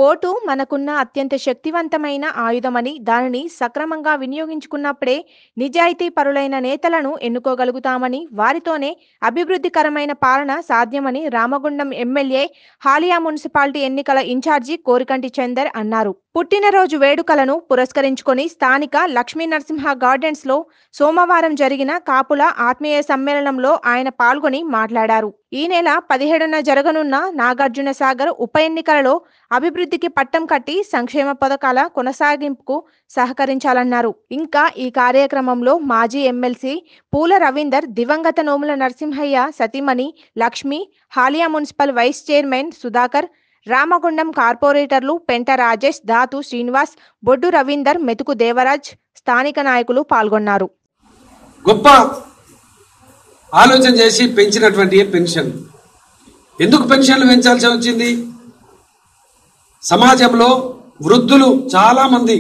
vote మనకున్న అత్యంత శక్తివంతమైన ఆయుధమని దానిని సక్రమంగా వినియోగించుకున్నప్పుడే నిజాయితీ పరులైన నేతలను ఎన్నుకోగలుగుతామని వారితోనే అభివృద్ధికరమైన పాలన సాధ్యమని రామగుండం ఎమ్మెల్యే హాలియా మున్సిపాలిటీ ఎన్నికల ఇన్ఛార్జి కోరికంటి చందర్ అన్నారు పుట్టినరోజు వేడుకలను పురస్కరించుకొని స్థానిక లక్ష్మీ నరసింహ గార్డెన్స్ లో సోమవారం జరిగిన కాపుల ఆత్మీయ సమ్మేళనంలో ఆయన పాల్గొని మాట్లాడారు ఈ నెల పదిహేడున జరగనున్న నాగార్జున సాగర్ ఉప ఎన్నికలలో అభివృద్ధికి పట్టం కట్టి సంక్షేమ పథకాల కొనసాగింపుకు సహకరించాలన్నారు ఇంకా ఈ కార్యక్రమంలో మాజీ ఎమ్మెల్సీ పూల రవీందర్ దివంగత నోముల నరసింహయ్య సతీమణి Lakshmi Haliya municipal vice chairman Sudhakar Ramagundam కార్పొరేటర్లు పెంట రాజేష్ దాతు శ్రీనివాస్ బొడ్డు రవీందర్ మెతుకు దేవరాజ్ స్థానిక నాయకులు పాల్గొన్నారు గొప్ప ఆలోచన చేసి పెంచినటువంటి పెన్షన్ ఎందుకు పెన్షన్లు పెంచాల్సి వచ్చింది సమాజంలో వృద్ధులు చాలా మంది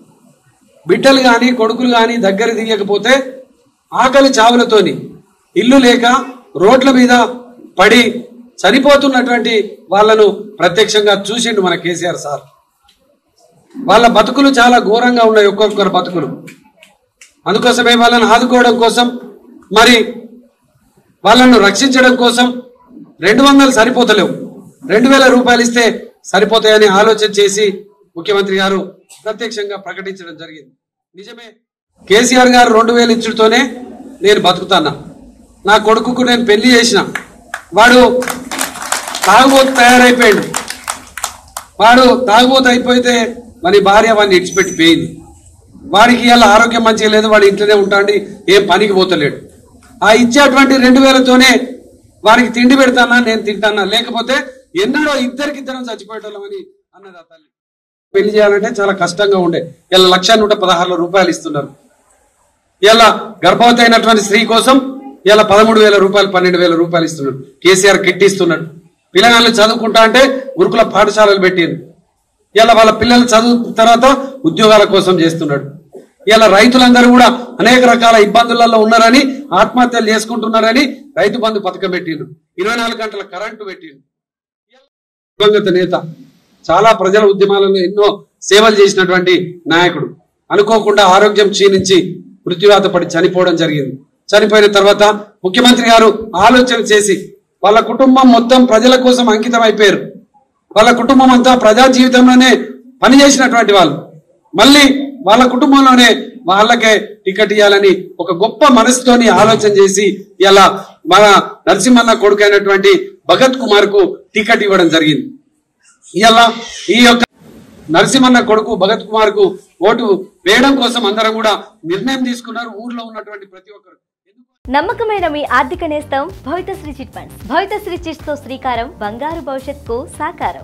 బిడ్డలు కానీ కొడుకులు కానీ దగ్గర దిగకపోతే ఆకలి చావులతోని ఇల్లు లేక రోడ్ల మీద పడి చనిపోతున్నటువంటి వాళ్ళను ప్రత్యక్షంగా చూసిండు మన కేసీఆర్ సార్ వాళ్ళ బతుకులు చాలా ఘోరంగా ఉన్నాయి ఒక్కొక్కరు బతుకులు అందుకోసమే వాళ్ళని ఆదుకోవడం కోసం మరి వాళ్ళను రక్షించడం కోసం రెండు వందలు సరిపోతలేవు రెండు వేల రూపాయలు ఇస్తే సరిపోతాయని ఆలోచన చేసి ముఖ్యమంత్రి గారు ప్రత్యక్షంగా ప్రకటించడం జరిగింది నిజమే కేసీఆర్ గారు రెండు వేలు ఇచ్చుడుతోనే నేను బతుకుతానా నా కొడుకుకు నేను పెళ్లి చేసిన వాడు తాగుబోతు తయారైపోయాడు వాడు తాగుబోతు అయిపోతే మరి భార్య వాడిని ఇడిచిపెట్టి పోయింది వాడికి ఇలా ఆరోగ్యం మంచిగా లేదు వాడు ఇంట్లోనే ఉంటాండి ఏం పనికి పోతలేడు ఆ ఇచ్చేటువంటి రెండు వేలతోనే వారికి తిండి పెడతానా నేను తింటానా లేకపోతే ఎన్నడో ఇద్దరికిద్దరం చచ్చిపోయేటోళ్ళమని అన్నది ఆ తల్లి పెళ్లి చేయాలంటే చాలా కష్టంగా ఉండే ఇలా లక్ష నూట పదహారు రూపాయలు ఇస్తున్నారు ఇలా గర్భవతి అయినటువంటి స్త్రీ కోసం ఇలా పదమూడు వేల రూపాయలు పన్నెండు వేల రూపాయలు ఇస్తున్నాడు కేసీఆర్ కిట్ ఇస్తున్నాడు పిల్లగాళ్ళు చదువుకుంటా అంటే గురుకుల పాఠశాలలు పెట్టింది ఇలా వాళ్ళ పిల్లలు చదువు తర్వాత ఉద్యోగాల కోసం చేస్తున్నాడు ఇలా రైతులందరూ కూడా అనేక రకాల ఇబ్బందులలో ఉన్నారని ఆత్మహత్యలు చేసుకుంటున్నారని రైతు బంధు పథకం పెట్టిండు ఇరవై నాలుగు గంటల కరెంటు పెట్టిండు దివంగత నేత చాలా ప్రజల ఉద్యమాలలో ఎన్నో సేవలు చేసినటువంటి నాయకుడు అనుకోకుండా ఆరోగ్యం క్షీణించి మృత్యువాత పడి చనిపోవడం జరిగింది చనిపోయిన తర్వాత ముఖ్యమంత్రి గారు ఆలోచన చేసి వాళ్ళ కుటుంబం మొత్తం ప్రజల కోసం అంకితం అయిపోయారు వాళ్ళ కుటుంబం అంతా ప్రజా జీవితంలోనే పనిచేసినటువంటి వాళ్ళు మళ్ళీ వాళ్ళ కుటుంబంలోనే వాళ్ళకే టికెట్ ఇవ్వాలని ఒక గొప్ప మనసుతోని ఆలోచన చేసి ఇలా మన నరసింహన్న కొడుకు అయినటువంటి భగత్ కుమార్ కు టికెట్ ఇవ్వడం జరిగింది ఇలా ఈ యొక్క నరసింహన్న కొడుకు భగత్ కుమార్ కు ఓటు వేయడం కోసం అందరం కూడా నిర్ణయం తీసుకున్నారు ఊర్లో ఉన్నటువంటి ప్రతి ఒక్కరు నమ్మకమైన మీ ఆర్థిక నేస్తం Bhavithasri chit funds Bhavithasri chits తో శ్రీకారం బంగారు భవిష్యత్తుకు సాకారం